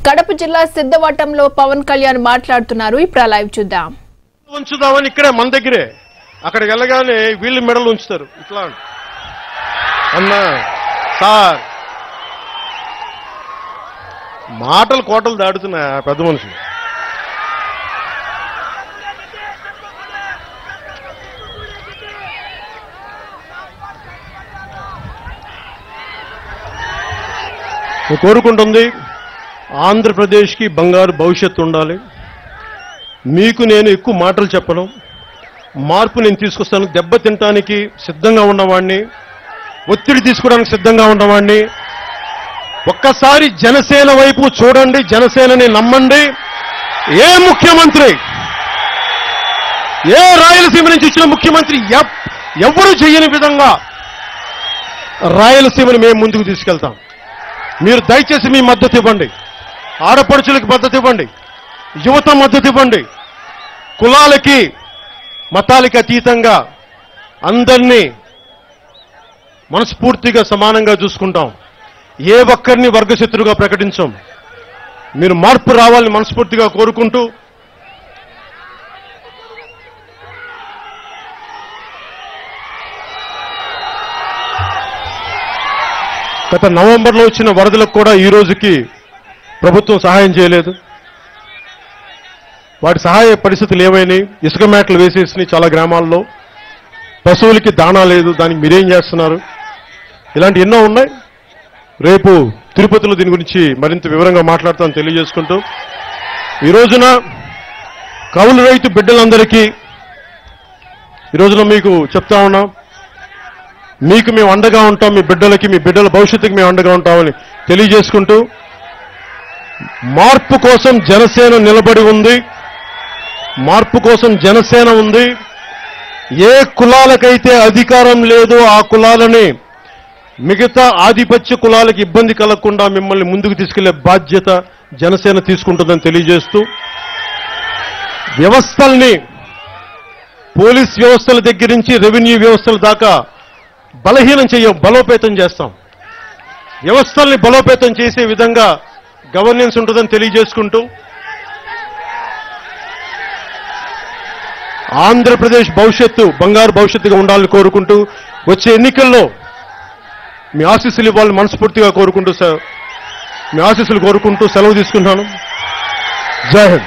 కడప జిల్లా సిద్ధవటంలో పవన్ కళ్యాణ్ మాట్లాడుతున్నారు ఇప్పుడు ఆ లైవ్ చూద్దాం ఉంచుదామని ఇక్కడే మన దగ్గరే అక్కడికి వెళ్ళగానే వీళ్ళు మెడలు ఉంచుతారు ఇట్లా అన్నా సార్ మాటలు కోటలు దాడుతున్నాయి ఆ పెద్ద మనుషులు నేను కోరుకుంటుంది ఆంధ్రప్రదేశ్కి బంగారు భవిష్యత్తు ఉండాలి మీకు నేను ఎక్కువ మాటలు చెప్పను మార్పు నేను తీసుకొస్తాను దెబ్బ తినటానికి సిద్ధంగా ఉన్నవాడిని ఒత్తిడి తీసుకోవడానికి సిద్ధంగా ఉన్నవాడిని ఒక్కసారి జనసేన వైపు చూడండి జనసేనని నమ్మండి ఏ ముఖ్యమంత్రి ఏ రాయలసీమ నుంచి వచ్చిన ముఖ్యమంత్రి ఎవ్- ఎవరు చేయని విధంగా రాయలసీమని మేము ముందుకు తీసుకెళ్తాం మీరు దయచేసి మీ మద్దతు ఇవ్వండి ఆడపడుచులకు మద్దతు ఇవ్వండి యువత మద్దతు ఇవ్వండి కులాలకి మతాలకి అతీతంగా అందరినీ మనస్ఫూర్తిగా సమానంగా చూసుకుంటాం ఏ ఒక్కరిని వర్గశత్రుగా ప్రకటించాం మీరు మార్పు రావాలని మనస్ఫూర్తిగా కోరుకుంటూ గత నవంబర్లో వచ్చిన వరదలకు కూడా ఈ రోజుకి ప్రభుత్వం సహాయం చేయలేదు వాటి సహాయ పరిస్థితులు ఏమైనాయి ఇసుక మేటలు వేసేసినాయి చాలా గ్రామాల్లో పశువులకి దాణా లేదు దానికి మీరేం చేస్తున్నారు ఇలాంటి ఎన్నో ఉన్నాయి రేపు తిరుపతిలో దీని గురించి మరింత వివరంగా మాట్లాడతాను తెలియజేసుకుంటూ ఈ రోజున కౌలు రైతు బిడ్డలందరికీ ఈ రోజున మీకు చెప్తా ఉన్నాం మీకు మేము అండగా ఉంటాం మీ బిడ్డలకి మీ బిడ్డల భవిష్యత్తుకి మేము అండగా ఉంటామని తెలియజేసుకుంటూ మార్పు కోసం జనసేన నిలబడి ఉంది మార్పు కోసం జనసేన ఉంది ఏ కులాలకైతే అధికారం లేదో ఆ కులాలని మిగతా ఆధిపత్య కులాలకు ఇబ్బంది కలగకుండా మిమ్మల్ని ముందుకు తీసుకెళ్లే బాధ్యత జనసేన తీసుకుంటుందని తెలియజేస్తూ వ్యవస్థల్ని పోలీస్ వ్యవస్థల దగ్గర నుంచి రెవెన్యూ వ్యవస్థల దాకా బలహీనం చేయం బలోపేతం చేస్తాం వ్యవస్థల్ని బలోపేతం చేసే విధంగా గవర్నెన్స్ ఉంటుందని తెలియజేసుకుంటూ ఆంధ్రప్రదేశ్ భవిష్యత్తు బంగారు భవిష్యత్తుగా ఉండాలని కోరుకుంటూ వచ్చే ఎన్నికల్లో మీ ఆశీస్సులు ఇవ్వాలని మనస్ఫూర్తిగా కోరుకుంటూ సార్ మీ ఆశీస్సులు కోరుకుంటూ సెలవు తీసుకుంటాను జై హింద్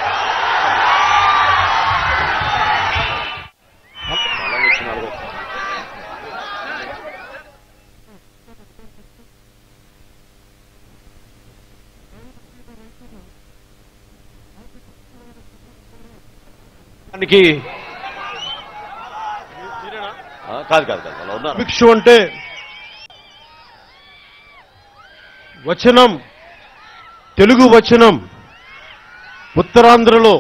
దానికి ఆ, కాదు కాదు కాదు అలా ఉన్నారు భిక్షు అంటే వచనం తెలుగు వచనం ఉత్తరాంధ్రలో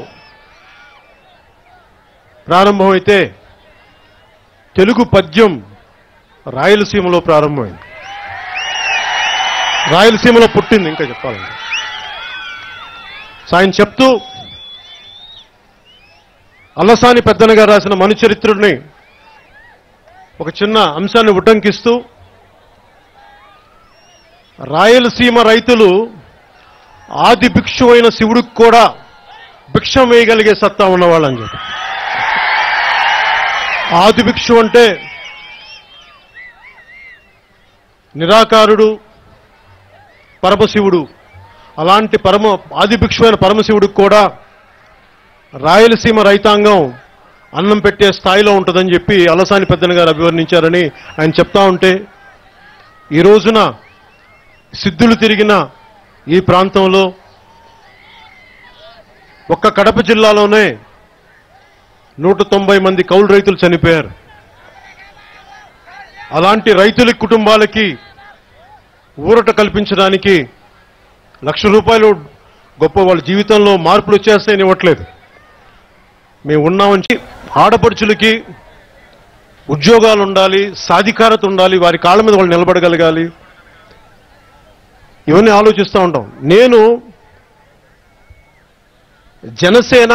ప్రారంభమైతే తెలుగు పద్యం రాయలసీమలో ప్రారంభమైంది రాయలసీమలో పుట్టింది ఇంకా చెప్పాలంటే సో ఆయన చెప్తూ అల్లసాని పెద్దన గారు రాసిన మనుచరిత్రుడిని ఒక చిన్న అంశాన్ని ఉటంకిస్తూ రాయలసీమ రైతులు ఆది భిక్షు అయిన శివుడికి కూడా భిక్షం వేయగలిగే సత్తా ఉన్నవాళ్ళని చెప్పి ఆది భిక్షు అంటే నిరాకారుడు పరమశివుడు అలాంటి పరమ ఆది భిక్షు అయిన పరమశివుడికి కూడా రాయలసీమ రైతాంగం అన్నం పెట్టే స్థాయిలో ఉంటుందని చెప్పి అలసాని పెద్దన గారు అభివర్ణించారని ఆయన చెప్తా ఉంటే ఈ రోజున సిద్ధులు తిరిగిన ఈ ప్రాంతంలో ఒక్క కడప జిల్లాలోనే నూట తొంభై మంది కౌలు రైతులు చనిపోయారు అలాంటి రైతుల కుటుంబాలకి ఊరట కల్పించడానికి లక్ష రూపాయలు గొప్ప వాళ్ళ జీవితంలో మార్పులు వచ్చేస్తాయని ఇవ్వట్లేదు మేము ఉన్నామని చెప్పి ఆడపడుచులకి ఉద్యోగాలు ఉండాలి సాధికారత ఉండాలి వారి కాళ్ళ మీద వాళ్ళు నిలబడగలగాలి ఇవన్నీ ఆలోచిస్తూ ఉంటాం నేను జనసేన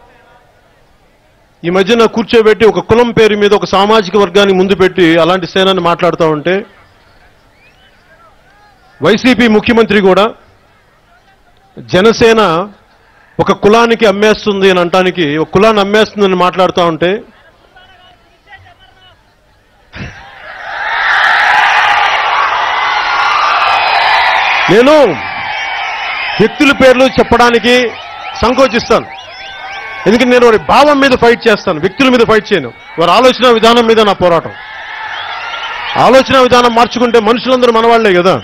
ఈ మధ్యన కూర్చోబెట్టి ఒక కులం పేరు మీద ఒక సామాజిక వర్గాన్ని ముందు పెట్టి అలాంటి సేనని మాట్లాడుతూ ఉంటే వైసీపీ ముఖ్యమంత్రి కూడా జనసేన ఒక కులానికి అమ్మేస్తుంది అని అంటానికి ఒక కులాన్ని అమ్మేస్తుందని మాట్లాడుతూ ఉంటే నేను వ్యక్తుల పేర్లు చెప్పడానికి సంకోచిస్తాను ఎందుకంటే నేను వారి భావం మీద ఫైట్ చేస్తాను వ్యక్తుల మీద ఫైట్ చేయను వారి ఆలోచన విధానం మీద నా పోరాటం ఆలోచన విధానం మార్చుకుంటే మనుషులందరూ మనవాళ్లే కదా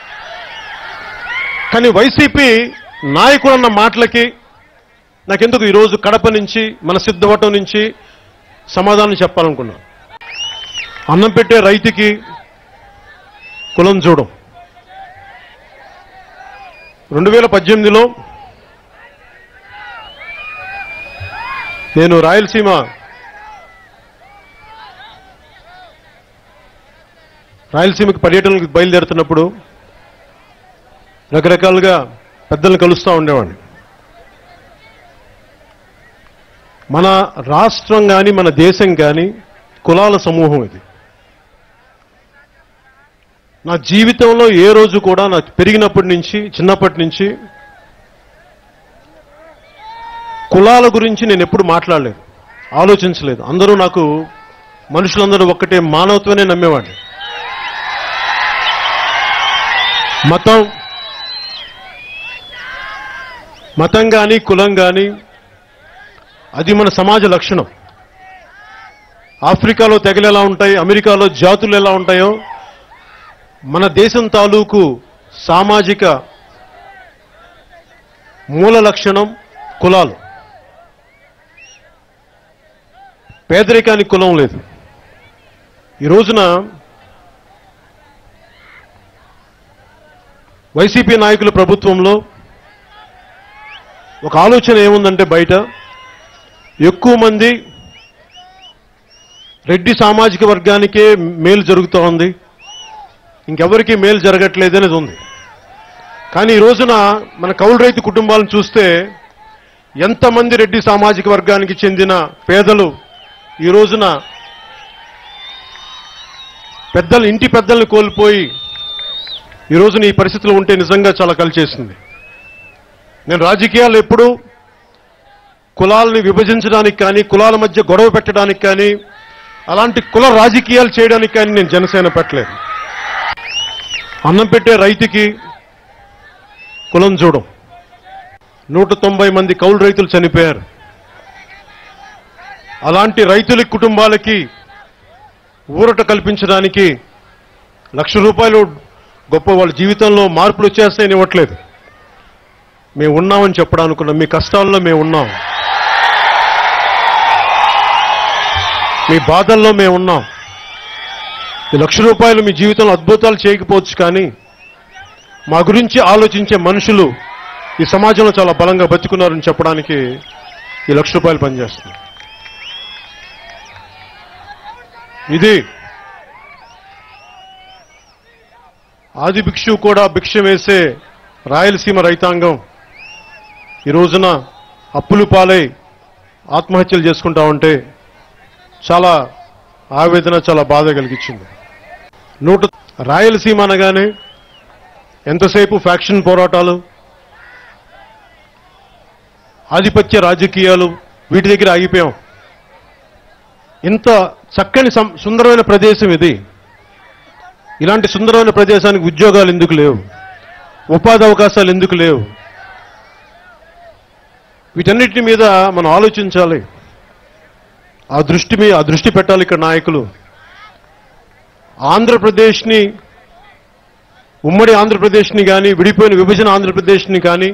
కానీ వైసీపీ నాయకుడు అన్న మాటలకి నాకెందుకు ఈరోజు కడప నుంచి మన సిద్ధవటం నుంచి సమాధానం చెప్పాలనుకున్నాను అన్నం పెట్టే రైతుకి కులం చూడం రెండు వేల పద్దెనిమిదిలో నేను రాయలసీమ రాయలసీమకి పర్యటనకు బయలుదేరుతున్నప్పుడు రకరకాలుగా పెద్దలను కలుస్తూ ఉండేవాడిని మన రాష్ట్రం కానీ మన దేశం కానీ కులాల సమూహం ఇది నా జీవితంలో ఏ రోజు కూడా నా పెరిగినప్పటి నుంచి చిన్నప్పటి నుంచి కులాల గురించి నేను ఎప్పుడు మాట్లాడలేదు ఆలోచించలేదు అందరూ నాకు మనుషులందరూ ఒక్కటే మానవత్వనే నమ్మేవాడిని మతం మతం కానీ కులం కానీ అది మన సమాజ లక్షణం ఆఫ్రికాలో తెగలు ఎలా ఉంటాయి అమెరికాలో జాతులు ఎలా ఉంటాయో మన దేశం తాలూకు సామాజిక మూల లక్షణం కులాలు పేదరికానికి కులం లేదు ఈ రోజున వైసీపీ నాయకుల ప్రభుత్వంలో ఒక ఆలోచన ఏముందంటే బయట ఎక్కువ మంది రెడ్డి సామాజిక వర్గానికే మేలు జరుగుతూ ఉంది ఇంకెవరికి మేలు జరగట్లేదు అనేది ఉంది కానీ ఈ రోజున మన కౌలు రైతు కుటుంబాలను చూస్తే ఎంతమంది రెడ్డి సామాజిక వర్గానికి చెందిన పేదలు ఈ రోజున పెద్దలు ఇంటి పెద్దల్ని కోల్పోయి ఈ రోజున ఈ పరిస్థితిలో ఉంటే నిజంగా చాలా కలిచేసింది నేను రాజకీయాలు ఎప్పుడూ కులాలని విభజించడానికి కానీ కులాల మధ్య గొడవ పెట్టడానికి కానీ అలాంటి కుల రాజకీయాలు చేయడానికి కానీ నేను జనసేన పెట్టలేదు అన్నం పెట్టే రైతుకి కులం చూడం నూట తొంభై మంది కౌలు రైతులు చనిపోయారు అలాంటి రైతుల కుటుంబాలకి ఊరట కల్పించడానికి లక్ష రూపాయలు గొప్ప వాళ్ళ జీవితంలో మార్పులు వచ్చేస్తాయని ఇవ్వట్లేదు మేము ఉన్నామని చెప్పడం అనుకున్నాం మీ కష్టాల్లో మేము ఉన్నాం మీ బాధల్లో మేము ఉన్నాం ఈ లక్ష రూపాయలు మీ జీవితంలో అద్భుతాలు చేయకపోవచ్చు కానీ మా గురించి ఆలోచించే మనుషులు ఈ సమాజంలో చాలా బలంగా బతుకున్నారని చెప్పడానికి ఈ లక్ష రూపాయలు పనిచేస్తుంది ఇది ఆది భిక్షు కూడా భిక్ష వేసే రాయలసీమ రైతాంగం ఈ రోజున అప్పులు పాలై ఆత్మహత్యలు చేసుకుంటా ఉంటే చాలా ఆవేదన చాలా బాధ కలిగించింది నూట రాయలసీమ అనగానే ఎంతసేపు ఫ్యాక్షన్ పోరాటాలు ఆధిపత్య రాజకీయాలు వీటి దగ్గర ఆగిపోయాం ఇంత చక్కని సం- సుందరమైన ప్రదేశం ఇది ఇలాంటి సుందరమైన ప్రదేశానికి ఉద్యోగాలు ఎందుకు లేవు ఉపాధి అవకాశాలు ఎందుకు లేవు వీటన్నిటి మీద మనం ఆలోచించాలి ఆ దృష్టి మీ ఆ దృష్టి పెట్టాలి ఇక్కడ నాయకులు ఆంధ్రప్రదేశ్ని ఉమ్మడి ఆంధ్రప్రదేశ్ని కానీ విడిపోయిన విభజన ఆంధ్రప్రదేశ్ని కానీ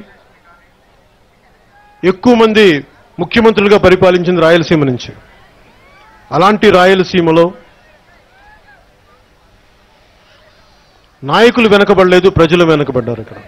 ఎక్కువ మంది ముఖ్యమంత్రులుగా పరిపాలించింది రాయలసీమ నుంచి అలాంటి రాయలసీమలో నాయకులు వెనకబడలేదు ప్రజలు వెనకబడ్డారు ఇక్కడ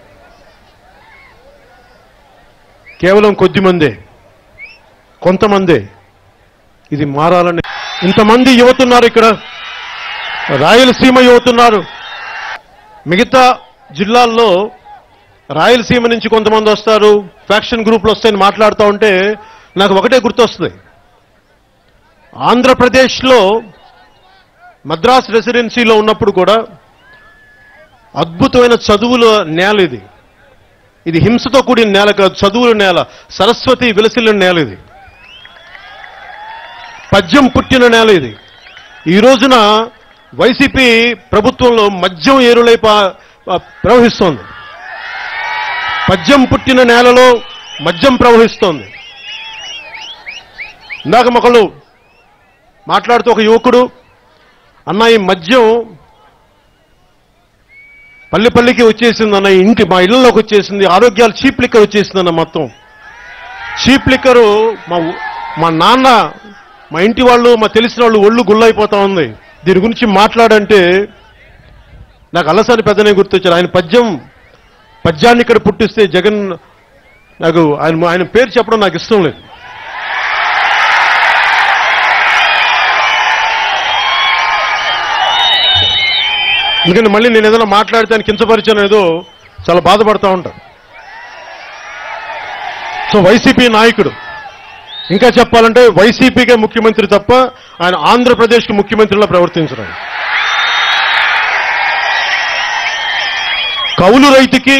కేవలం కొద్ది మందే కొంతమందే ఇది మారాలని ఇంతమంది యువతున్నారు ఇక్కడ రాయలసీమ యువతున్నారు మిగతా జిల్లాల్లో రాయలసీమ నుంచి కొంతమంది వస్తారు ఫ్యాక్షన్ గ్రూప్లు వస్తాయని మాట్లాడుతూ ఉంటే నాకు ఒకటే గుర్తొస్తుంది ఆంధ్రప్రదేశ్లో మద్రాస్ రెసిడెన్సీలో ఉన్నప్పుడు కూడా అద్భుతమైన చదువుల నేల ఇది ఇది హింసతో కూడిన నేల కాదు చదువుల నేల సరస్వతి విలసిల్లిన నేల ఇది పద్యం పుట్టిన నేల ఇది ఈ రోజున వైసీపీ ప్రభుత్వంలో మద్యం ఏరులై పా- పా- ప్రవహిస్తోంది పద్యం పుట్టిన నేలలో మద్యం ప్రవహిస్తోంది ఇందాక మొక్కలు మాట్లాడుతూ ఒక యువకుడు అన్న ఈ మద్యం పల్లె పల్లికి వచ్చేసింది అన్న ఇంటి మా ఇళ్లలోకి వచ్చేసింది ఆరోగ్యాలు చీప్ లిక్కర్ వచ్చేసింది అన్న మొత్తం చీప్ లిక్కరు మా ఊ- మా నాన్న మా ఇంటి వాళ్ళు మా తెలిసిన వాళ్ళు ఒళ్ళు గుల్లైపోతా ఉంది దీని గురించి మాట్లాడంటే నాకు అలసాని పెద్దనే గుర్తొచ్చారు ఆయన పద్యం పద్యాన్ని ఇక్కడ పుట్టిస్తే జగన్ నాకు ఆయన ఆయన పేరు చెప్పడం నాకు ఇష్టం లేదు ఎందుకంటే మళ్ళీ నేను ఏదైనా మాట్లాడితే ఆయన కించపరిచాను ఏదో చాలా బాధపడతా ఉంటాను సో వైసీపీ నాయకుడు ఇంకా చెప్పాలంటే వైసీపీకే ముఖ్యమంత్రి తప్ప ఆయన ఆంధ్రప్రదేశ్కి ముఖ్యమంత్రిలా ప్రవర్తించడం కౌలు రైతుకి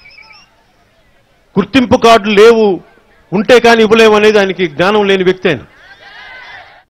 గుర్తింపు కార్డులు లేవు ఉంటే కానీ ఇవ్వలేము అనేది ఆయనకి జ్ఞానం లేని వ్యక్తి ఆయన